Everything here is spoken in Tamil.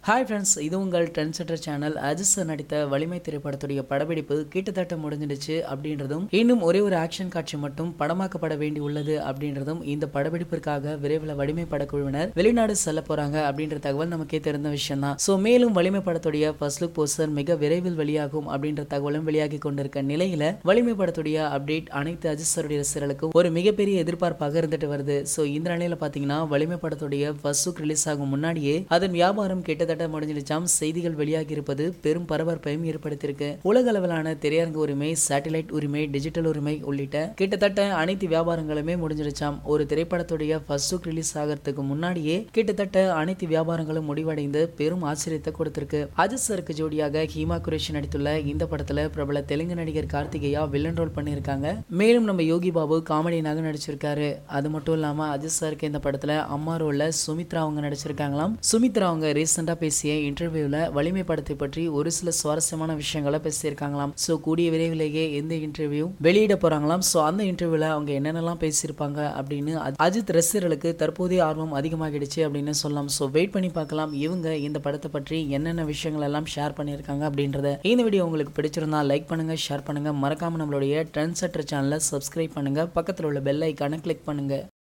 ஹாய் ஃப்ரெண்ட்ஸ் இது உங்கள் trend setter channel Ajith sir நடித்த வலிமை திரைப்படத்துடைய படப்பிடிப்பு கிட்டத்தட்ட முடிஞ்சிடுச்சு அப்படின்றதும் இன்னும் ஒரே ஒரு ஆக்ஷன் காட்சி மட்டும் படமாக்கப்பட வேண்டி உள்ளது அப்படின்றதும் இந்த படப்பிடிப்பிற்காக விரைவில் வலிமை படக்குழுவினர் வெளிநாடு செல்ல போறாங்க அப்படின்ற தகவல் நமக்கே தெரிந்த விஷயம் தான் ஸோ மேலும் வலிமை படத்துடைய ஃபர்ஸ்ட் லுக் போஸ்டர் மிக விரைவில் வெளியாகும் அப்படின்ற தகவலும் வெளியாகி கொண்டிருக்க நிலையில வலிமை படத்துடைய அப்டேட் அனைத்து அஜித் சாருடைய ரசிகர்களுக்கும் ஒரு மிகப்பெரிய எதிர்பார்ப்பாக இருந்துட்டு வருது ஸோ இந்த நிலையில பாத்தீங்கன்னா வலிமை படத்துடைய ஃபர்ஸ்ட் லுக் ரிலீஸ் ஆகும் முன்னாடியே அதன் வியாபாரம் கிட்டத்தட்ட முடிஞ்சிடுச்சாம் செய்திகள் வெளியாகி இருப்பது பெரும் பரபரப்பையும் ஏற்படுத்தியிருக்கு உலக அளவிலான திரையரங்கு உரிமை சேட்டலைட் உரிமை டிஜிட்டல் உரிமை உள்ளிட்ட கிட்டத்தட்ட அனைத்து வியாபாரங்களுமே முடிஞ்சிடுச்சாம் ஒரு திரைப்படத்துடைய ஃபர்ஸ்ட் லுக் ரிலீஸ் ஆகிறதுக்கு முன்னாடியே கிட்டத்தட்ட அனைத்து வியாபாரங்களும் முடிவடைந்து பெரும் ஆச்சரியத்தை கொடுத்திருக்கு அஜித் சருக்கு ஜோடியாக ஹீமா குரேஷி நடித்துள்ள இந்த படத்துல பிரபல தெலுங்கு நடிகர் கார்த்திகேயா வில்லன் ரோல் பண்ணியிருக்காங்க மேலும் நம்ம யோகி பாபு காமெடியனாக நடிச்சிருக்காரு அது மட்டும் இல்லாம அஜித் சருக்கு இந்த படத்துல அம்மா ரோல்ல சுமித்ரா அவங்க நடிச்சிருக்காங்களாம் சுமித்ரா அவங்க ரீசெண்டா பேசிய இன்டர்வியூல வலிமை படத்தை பற்றி ஒரு சில சுவாரஸ்யமான விஷயங்களை பேசியிருக்காங்களாம் ஸோ கூடிய விரைவிலேயே எந்த இன்டர்வியூ வெளியிட போறாங்களாம் ஸோ அந்த இன்டர்வியூல அவங்க என்னென்னலாம் பேசியிருப்பாங்க அப்படின்னு அஜ்- அஜித் ரசிகர்களுக்கு தற்போதைய ஆர்வம் அதிகமாகிடுச்சு அப்படின்னு சொல்லலாம் ஸோ வெயிட் பண்ணி பார்க்கலாம் இவங்க இந்த படத்தை பற்றி என்னென்ன விஷயங்கள் எல்லாம் ஷேர் பண்ணியிருக்காங்க அப்படின்றத இந்த வீடியோ உங்களுக்கு பிடிச்சிருந்தா லைக் பண்ணுங்க ஷேர் பண்ணுங்க மறக்காம நம்மளுடைய ட்ரெண்ட் செட்டர் சேனலை சப்ஸ்கிரைப் பண்ணுங்க பக்கத்தில் உள்ள பெல் ஐக்கானை கிளிக் பண்ணுங்க